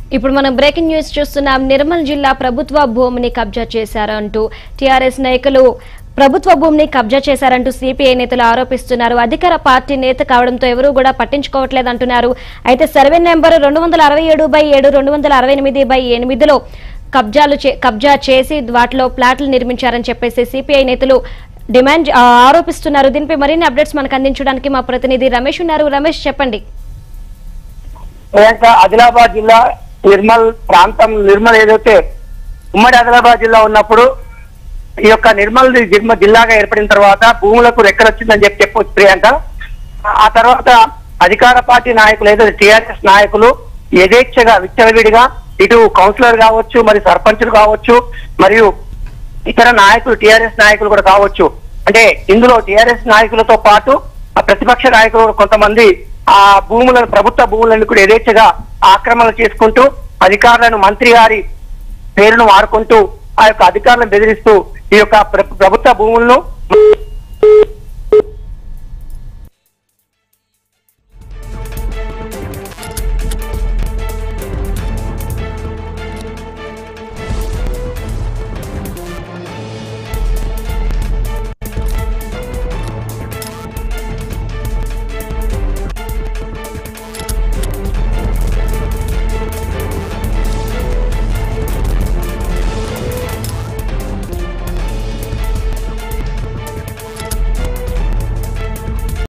ఇప్పుడు మనం breaking news చూస్తున్నాం నిర్మల్ జిల్లా ప్రభుత్వ భూమిని కబ్జా చేశారంటూ టీఆర్ఎస్ నాయకులు ప్రభుత్వ భూమిని కబ్జా చేశారంటూ సిపిఐ నేతలు ఆరోపిస్తున్నారు అధికార పార్టీ నేత కావడంతో ఎవరూ కూడా పట్టించుకోవట్లేదంటున్నారు అయితే సర్వే నెంబర్ రెండు వందల అరవై ఏడు బై ఏడు రెండు వందల అరవై ఎనిమిది బై ఎనిమిదిలో కబ్జాలు చే- కబ్జా చేసి వాటిలో ప్లాట్లు నిర్మించారని చెప్పేసి సిపిఐ నేతలు డిమాండ్ ఆ, ఆరోపిస్తున్నారు దీనిపై మరిన్ని అప్డేట్స్ మనకు అందించడానికి మా ప్రతినిధి రమేష్ ఉన్నారు రమేష్ చెప్పండి ప్రియాంక ఆదిలాబాద్ జిల్లా నిర్మల్ ప్రాంతం నిర్మల్ ఏదైతే ఉమ్మడి ఆదిలాబాద్ జిల్లా ఉన్నప్పుడు ఈ యొక్క నిర్మల్ జిల్లా జిల్లాగా ఏర్పడిన తర్వాత భూములకు రెక్కలొచ్చిందని చెప్పి చెప్పొచ్చు ప్రియాంక ఆ తర్వాత అధికార పార్టీ నాయకులు ఏదైతే టిఆర్ఎస్ నాయకులు యథేచ్ఛగా విచ్చలవిడిగా ఇటు కౌన్సిలర్ కావచ్చు మరి సర్పంచులు కావచ్చు మరియు ఇతర నాయకులు టిఆర్ఎస్ నాయకులు కూడా కావచ్చు అంటే ఇందులో టిఆర్ఎస్ నాయకులతో పాటు ఆ ప్రతిపక్ష నాయకులు కూడా కొంతమంది ఆ భూములను ప్రభుత్వ భూములను కూడా యథేచ్ఛగా ఆక్రమణ చేసుకుంటూ అధికారులను మంత్రి గారి పేరును వాడుకుంటూ ఆ యొక్క అధికారులను బెదిరిస్తూ ఈ యొక్క ప్ర- ప్రభుత్వ భూములను